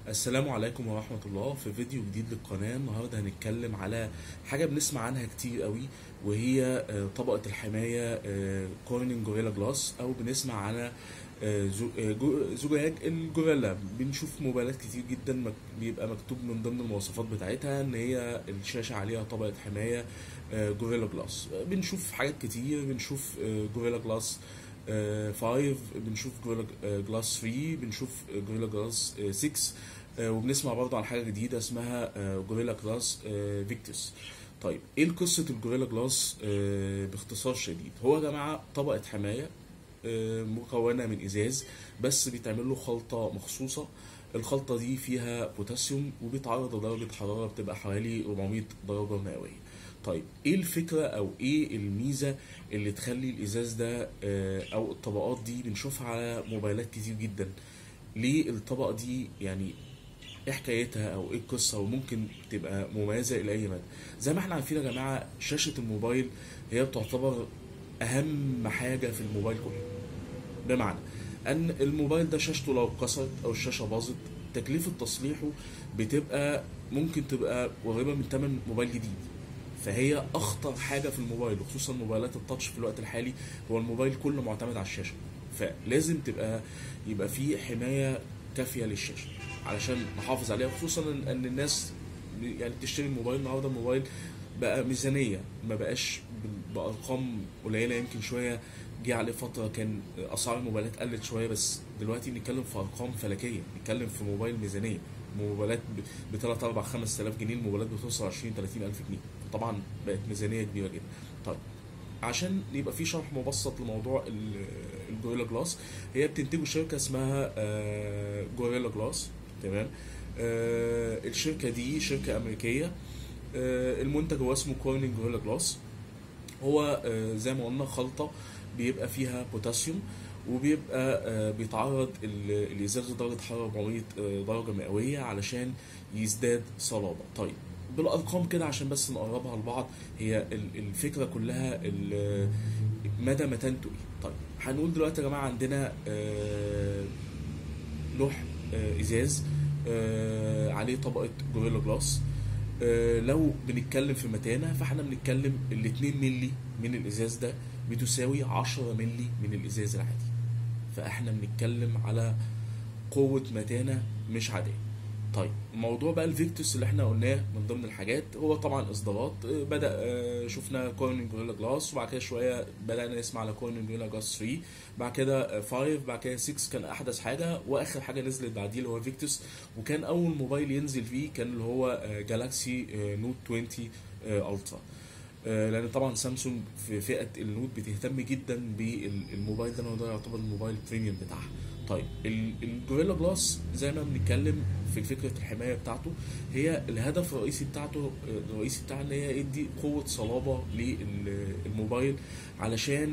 السلام عليكم ورحمة الله في فيديو جديد للقناة النهاردة هنتكلم على حاجة بنسمع عنها كتير قوي وهي آه، طبقة الحماية كورنينج جوريلا جلاس أو بنسمع على آه، زو- آه، جو- زجاج الجوريلا بنشوف موبايلات كتير جدا مك- بيبقى مكتوب من ضمن المواصفات بتاعتها ان هي الشاشة عليها طبقة حماية آه، جوريلا جلاس آه، بنشوف حاجات كتير بنشوف آه، جوريلا جلاس 5 بنشوف جوريلا جلاس 3 بنشوف جوريلا جلاس 6 آه، وبنسمع برضه عن حاجه جديده اسمها آه، جوريلا جلاس آه، فيكتوس طيب ايه قصه الجوريلا جلاس آه، باختصار شديد هو يا جماعه طبقه حمايه آه، مكونه من ازاز بس بيتعمل له خلطه مخصوصه الخلطه دي فيها بوتاسيوم وبيتعرض لدرجه حراره بتبقى حوالي 400 درجه مئويه طيب ايه الفكره او ايه الميزه اللي تخلي الازاز ده آه، او الطبقات دي بنشوفها على موبايلات كتير جدا ليه الطبقه دي يعني ايه حكايتها او ايه القصه وممكن تبقى مميزه الى اي مدى زي ما احنا عارفين يا جماعه شاشه الموبايل هي بتعتبر اهم حاجه في الموبايل كله بمعنى ان الموبايل ده شاشته لو اتكسرت او الشاشه باظت تكلفه تصليحه بتبقى ممكن تبقى قريبه من ثمن موبايل جديد فهي اخطر حاجه في الموبايل وخصوصا موبايلات التاتش في الوقت الحالي هو الموبايل كله معتمد على الشاشه فلازم تبقى يبقى في حمايه كافيه للشاشه علشان نحافظ عليها خصوصا ان إن الناس يعني بتشتري الموبايل النهارده الموبايل بقى ميزانيه ما بقاش ب- بارقام قليله يمكن شويه جه عليه فتره كان اسعار الموبايلات قلت شويه بس دلوقتي بنتكلم في ارقام فلكيه بنتكلم في موبايل ميزانيه موبايلات ب 3 4 5000 جنيه الموبايلات بتوصل 20 30 الف جنيه طبعا بقت ميزانيه كبيره جدا طيب عشان يبقى في شرح مبسط لموضوع ال- الجوريلا جلاس هي بتنتجه شركه اسمها آه، جوريلا جلاس تمام آه، الشركه دي شركه امريكيه آه، المنتج هو اسمه كورنينج جوريلا جلاس هو آه، زي ما قلنا خلطه بيبقى فيها بوتاسيوم وبيبقى آه، بيتعرض ال- الازاز لدرجه حراره 400 آه، درجه مئويه علشان يزداد صلابه طيب بالارقام كده عشان بس نقربها لبعض هي ال- الفكره كلها ال- مدى متانته ايه طيب هنقول دلوقتي يا جماعه عندنا آه، لوح آه، ازاز آه، عليه طبقه جوريلا جلاس آه، لو بنتكلم في متانه فاحنا بنتكلم ال 2 مللي من الازاز ده بتساوي 10 مللي من الازاز العادي فاحنا بنتكلم على قوه متانه مش عاديه طيب موضوع بقى الفيكتوس اللي احنا قلناه من ضمن الحاجات هو طبعا اصدارات آه، بدا آه، شفنا كورنينج جوريلا جلاس وبعد كده شويه بدانا نسمع على كورنينج جوريلا جلاس 3 بعد كده 5 بعد كده 6 كان احدث حاجه واخر حاجه نزلت بعديه اللي هو فيكتوس وكان اول موبايل ينزل فيه كان اللي هو جالاكسي نوت 20 الترا آه، لان طبعا سامسونج في فئه النوت بتهتم جدا بالموبايل ده لأنه ده يعتبر الموبايل بريميوم بتاعها طيب ال- الجوريلا جلاس زي ما بنتكلم في فكره الحمايه بتاعته هي الهدف الرئيسي بتاعته آه، الرئيسي بتاعها ان هي يدي قوه صلابه للموبايل علشان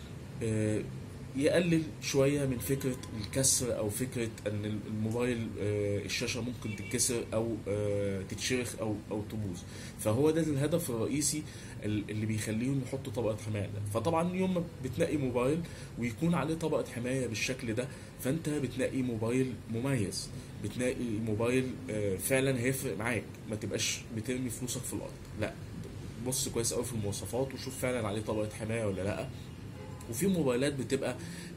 آه، يقلل شويه من فكره الكسر او فكره ان الموبايل آه، الشاشه ممكن تتكسر او آه، تتشرخ او او تبوظ فهو ده الهدف الرئيسي ال- اللي بيخليهم يحطوا طبقه حمايه ده فطبعا يوم ما بتنقي موبايل ويكون عليه طبقه حمايه بالشكل ده فانت بتنقي موبايل مميز بتنقي موبايل آه، فعلا هيفرق معاك ما تبقاش بترمي فلوسك في الارض لا بص كويس قوي في المواصفات وشوف فعلا عليه طبقه حمايه ولا لا وفي موبايلات بتبقى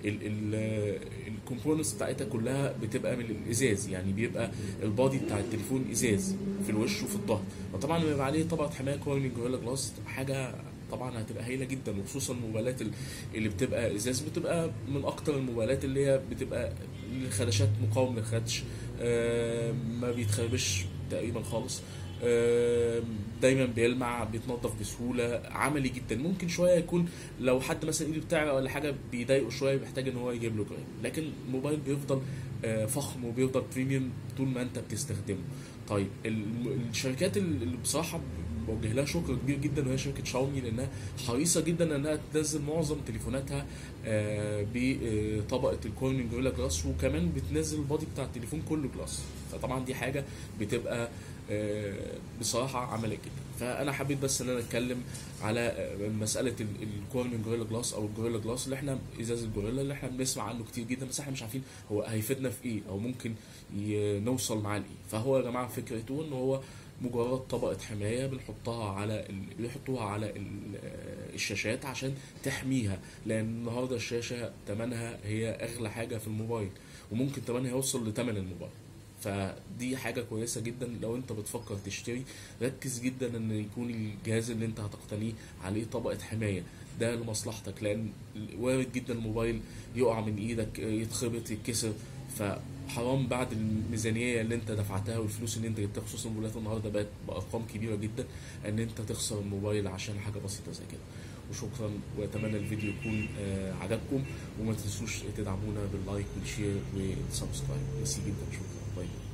الكومبوننتس بتاعتها كلها بتبقى من الازاز يعني بيبقى البادي بتاع التليفون ازاز في الوش وفي الظهر فطبعا لما يبقى عليه طبقه حمايه كورنينج جوريلا جلاس تبقى حاجه طبعا هتبقى هايله جدا وخصوصا الموبايلات ال- اللي بتبقى ازاز بتبقى من اكتر الموبايلات اللي هي بتبقى الخدشات مقاوم للخدش آه، ما بيتخربش تقريبا خالص آه، دايما بيلمع بيتنضف بسهوله عملي جدا ممكن شويه يكون لو حد مثلا ايده بتاعه ولا حاجه بيضايقه شويه بيحتاج ان هو يجيب له جرام لكن الموبايل بيفضل آه، فخم وبيفضل بريميوم طول ما انت بتستخدمه طيب الم- الشركات اللي بصراحه بوجه لها شكر كبير جدا وهي شركه شاومي لانها حريصه جدا انها تنزل معظم تليفوناتها آه، بطبقه الكورنينج جوريلا جلاس وكمان بتنزل البادي بتاع التليفون كله جلاس فطبعا دي حاجه بتبقى آه، بصراحه عمليه جدا فانا حبيت بس ان انا اتكلم على آه، مساله الكورنينج جوريلا جلاس او الجوريلا جلاس اللي احنا ازاز الجوريلا اللي احنا بنسمع عنه كتير جدا بس احنا مش عارفين هو هيفيدنا في ايه او ممكن ي- نوصل معاه لايه فهو يا جماعه فكرته ان هو مجرد طبقه حمايه بنحطها على ال... بيحطوها على ال... آه، الشاشات عشان تحميها لان النهارده الشاشه ثمنها هي اغلى حاجه في الموبايل وممكن ثمنها يوصل لثمن الموبايل فدي حاجة كويسة جدا لو انت بتفكر تشتري ركز جدا ان يكون الجهاز اللي انت هتقتنيه عليه طبقة حماية ده لمصلحتك لان وارد جدا الموبايل يقع من ايدك يتخبط يتكسر فحرام بعد الميزانية اللي انت دفعتها والفلوس اللي انت جبتها خصوصا الموبايلات النهارده بقت بارقام كبيرة جدا ان انت تخسر الموبايل عشان حاجة بسيطة زي كده وشكرا واتمنى الفيديو يكون آه، عجبكم وما تنسوش تدعمونا باللايك والشير والسبسكرايب ميرسي جدا شكرا باي باي